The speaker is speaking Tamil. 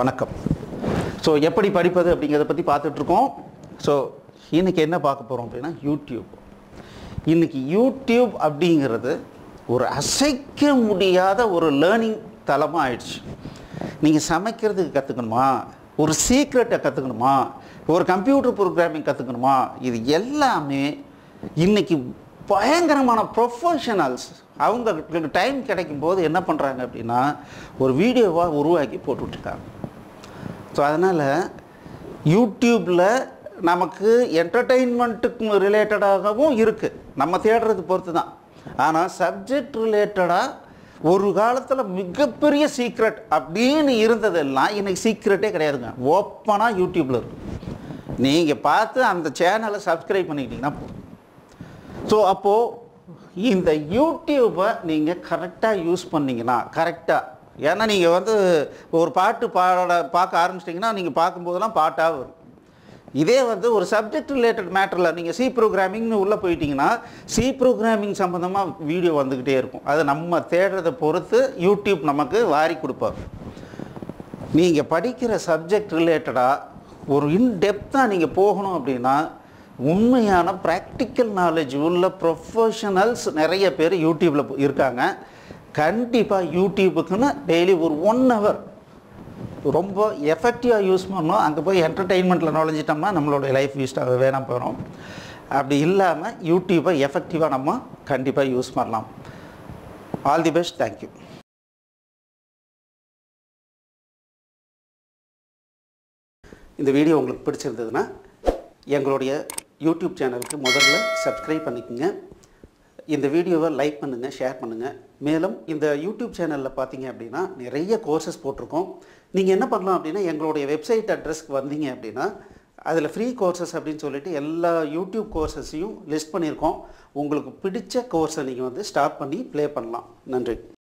வணக்கம் ஸோ எப்படி படிப்பது அப்படிங்கிறத பற்றி பார்த்துட்ருக்கோம் ஸோ இன்னைக்கு என்ன பார்க்க போகிறோம் அப்படின்னா யூடியூப் இன்னைக்கு யூடியூப் அப்படிங்கிறது ஒரு அசைக்க முடியாத ஒரு லேர்னிங் தளமாக ஆயிடுச்சு நீங்கள் சமைக்கிறதுக்கு கற்றுக்கணுமா ஒரு சீக்ரெட்டை கற்றுக்கணுமா ஒரு கம்ப்யூட்டர் ப்ரோக்ராமிங் கற்றுக்கணுமா இது எல்லாமே இன்னைக்கு பயங்கரமான ப்ரொஃபஷனல்ஸ் அவங்க டைம் கிடைக்கும் போது என்ன பண்ணுறாங்க அப்படின்னா ஒரு வீடியோவாக உருவாக்கி போட்டுட்ருக்காங்க ஸோ அதனால் யூடியூப்பில் நமக்கு என்டர்டெயின்மெண்ட்டுக்கு ரிலேட்டடாகவும் இருக்குது நம்ம தேடுறது பொறுத்து தான் ஆனால் சப்ஜெக்ட் ரிலேட்டடாக ஒரு காலத்தில் மிகப்பெரிய சீக்ரெட் அப்படின்னு இருந்ததெல்லாம் இன்னைக்கு சீக்ரெட்டே கிடையாதுங்க ஓப்பனாக யூடியூப்பில் இருக்கு நீங்கள் பார்த்து அந்த சேனலை சப்ஸ்கிரைப் பண்ணிக்கிட்டீங்கன்னா போதும் ஸோ அப்போது இந்த யூடியூப்பை நீங்கள் கரெக்டாக யூஸ் பண்ணீங்கன்னா கரெக்டாக ஏன்னா நீங்கள் வந்து ஒரு பாட்டு பாட பார்க்க ஆரம்பிச்சிட்டிங்கன்னா நீங்கள் பார்க்கும்போதெல்லாம் பாட்டாக வரும் இதே வந்து ஒரு சப்ஜெக்ட் ரிலேட்டட் மேட்டரில் நீங்கள் சி ப்ரோக்ராமிங்னு உள்ளே போயிட்டீங்கன்னா சி ப்ரோக்ராமிங் சம்மந்தமாக வீடியோ வந்துக்கிட்டே இருக்கும் அது நம்ம தேடுறதை பொறுத்து யூடியூப் நமக்கு வாரி கொடுப்பாங்க நீங்கள் படிக்கிற சப்ஜெக்ட் ரிலேட்டடாக ஒரு இன்டெப்த்தாக நீங்கள் போகணும் அப்படின்னா உண்மையான ப்ராக்டிக்கல் நாலேஜ் உள்ள ப்ரொஃபஷனல்ஸ் நிறைய பேர் யூடியூப்பில் இருக்காங்க கண்டிப்பாக யூடியூபுக்குன்னு டெய்லி ஒரு ஒன் ஹவர் ரொம்ப எஃபெக்டிவாக யூஸ் பண்ணோம் அங்கே போய் என்டர்டெயின்மெண்ட்டில் நுழைஞ்சிட்டோம்னா நம்மளோட லைஃப் வேஸ்ட்டாக வேணாம் போகிறோம் அப்படி இல்லாமல் யூடியூப்பை எஃபெக்டிவாக நம்ம கண்டிப்பாக யூஸ் பண்ணலாம் ஆல் தி பெஸ்ட் தேங்க்யூ இந்த வீடியோ உங்களுக்கு பிடிச்சிருந்ததுன்னா எங்களுடைய யூடியூப் சேனலுக்கு முதல்ல சப்ஸ்கிரைப் பண்ணிக்கோங்க இந்த வீடியோவை லைக் பண்ணுங்கள் ஷேர் பண்ணுங்கள் மேலும் இந்த யூடியூப் சேனலில் பார்த்தீங்க அப்படின்னா நிறைய கோர்சஸ் போட்டிருக்கோம் நீங்கள் என்ன பண்ணலாம் அப்படின்னா எங்களுடைய வெப்சைட் அட்ரஸ்க்கு வந்தீங்க அப்படின்னா அதில் ஃப்ரீ கோர்சஸ் அப்படின்னு சொல்லிட்டு எல்லா யூடியூப் கோர்சஸையும் லிஸ்ட் பண்ணியிருக்கோம் உங்களுக்கு பிடிச்ச கோர்ஸை நீங்கள் வந்து ஸ்டார்ட் பண்ணி ப்ளே பண்ணலாம் நன்றி